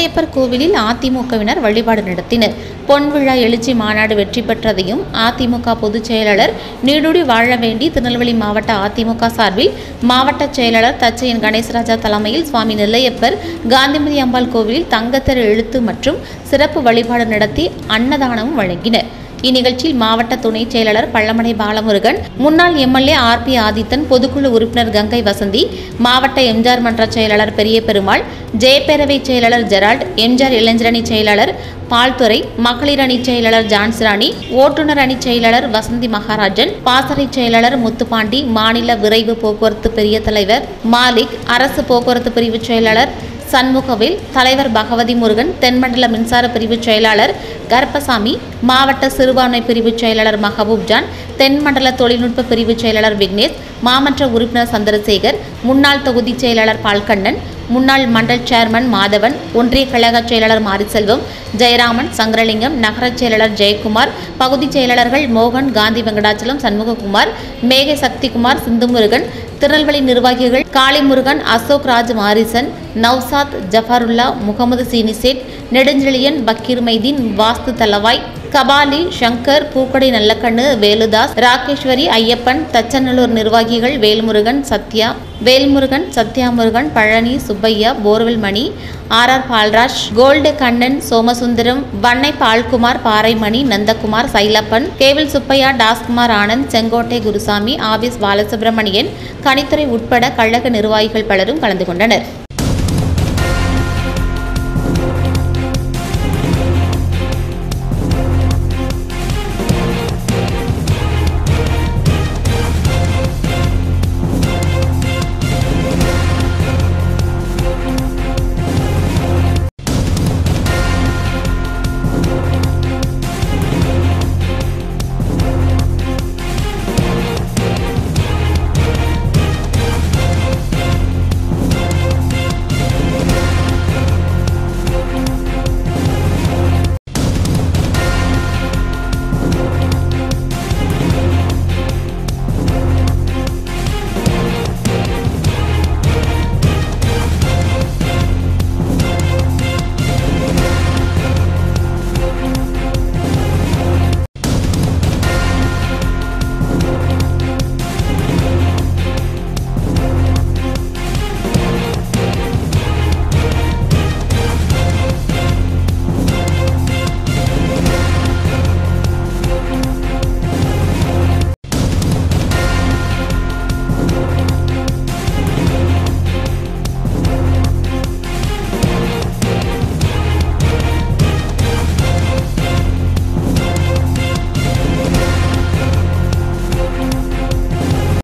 நெல்லையப்பர் கோவிலில் அதிமுகவினர் வழிபாடு நடத்தினர் பொன்விழா எழுச்சி மாநாடு வெற்றி பெற்றதையும் அதிமுக பொதுச் செயலாளர் நீடுடி வாழ வேண்டி திருநெல்வேலி மாவட்ட அதிமுக சார்பில் மாவட்ட செயலாளர் தச்சையன் கணேசராஜா தலைமையில் சுவாமி நெல்லையப்பர் காந்திமதி அம்பாள் கோவிலில் தங்கத்தெரு எழுத்து மற்றும் சிறப்பு வழிபாடு நடத்தி அன்னதானமும் வழங்கினர் இந்நிகழ்ச்சியில் மாவட்ட துணை செயலாளர் பள்ளமடை பாலமுருகன் முன்னாள் எம்எல்ஏ ஆர் பி ஆதித்தன் பொதுக்குழு உறுப்பினர் கங்கை வசந்தி மாவட்ட எம்ஜிஆர் மன்ற செயலாளர் பெரிய பெருமாள் ஜெயப்பேரவை செயலாளர் ஜெரால்ட் எம்ஜிஆர் இளைஞரணி செயலாளர் பால்துறை மகளிர் அணி செயலாளர் ஜான்சிராணி ஓட்டுநர் அணி செயலாளர் வசந்தி மகாராஜன் பாசறை செயலாளர் முத்துப்பாண்டி மாநில விரைவு போக்குவரத்து பெரிய தலைவர் மாலிக் அரசு போக்குவரத்து பிரிவு செயலாளர் சண்முகவேல் தலைவர் பகவதி முருகன் தென்மண்டல மின்சார பிரிவு செயலாளர் கருப்பசாமி மாவட்ட சிறுபான்மை பிரிவு செயலாளர் மஹபூப் ஜான் தென்மண்டல தொழில்நுட்ப பிரிவு செயலாளர் விக்னேஷ் மாமன்ற உறுப்பினர் சந்திரசேகர் முன்னாள் தொகுதி செயலாளர் பால்கண்ணன் முன்னாள் மண்டல் சேர்மன் மாதவன் ஒன்றிய கழக செயலாளர் மாரிசெல்வம் ஜெயராமன் சங்கரலிங்கம் நகர செயலாளர் ஜெயக்குமார் பகுதி செயலாளர்கள் மோகன் காந்தி வெங்கடாச்சலம் சண்முககுமார் மேக சக்திகுமார் சிந்துமுருகன் திருநெல்வேலி நிர்வாகிகள் காளிமுருகன் அசோக் ராஜ் மாரிசன் நவ்சாத் ஜஃபருல்லா முகமது சீனிசேட் நெடுஞ்செழியன் பக்கீர் மைதீன் வாஸ்து தலவாய் கபாலி சங்கர் பூக்கடை நல்லக்கண்ணு வேலுதாஸ் ராகேஸ்வரி ஐயப்பன் தச்சநல்லூர் நிர்வாகிகள் Velmurugan Sathya Velmurugan Sathyamurugan Palani Subbaiah borewell Mani R R Palraj gold Kannan Somasundaram Vannai Palkumar Paraimani Nandakumar Sailappan cable Subbaiah Daskumar Anand Sengottai Gurusamy office Balasubramanian கனித்துறை உட்பட கழக நிர்வாகிகள் பலரும் கலந்து கொண்டனர்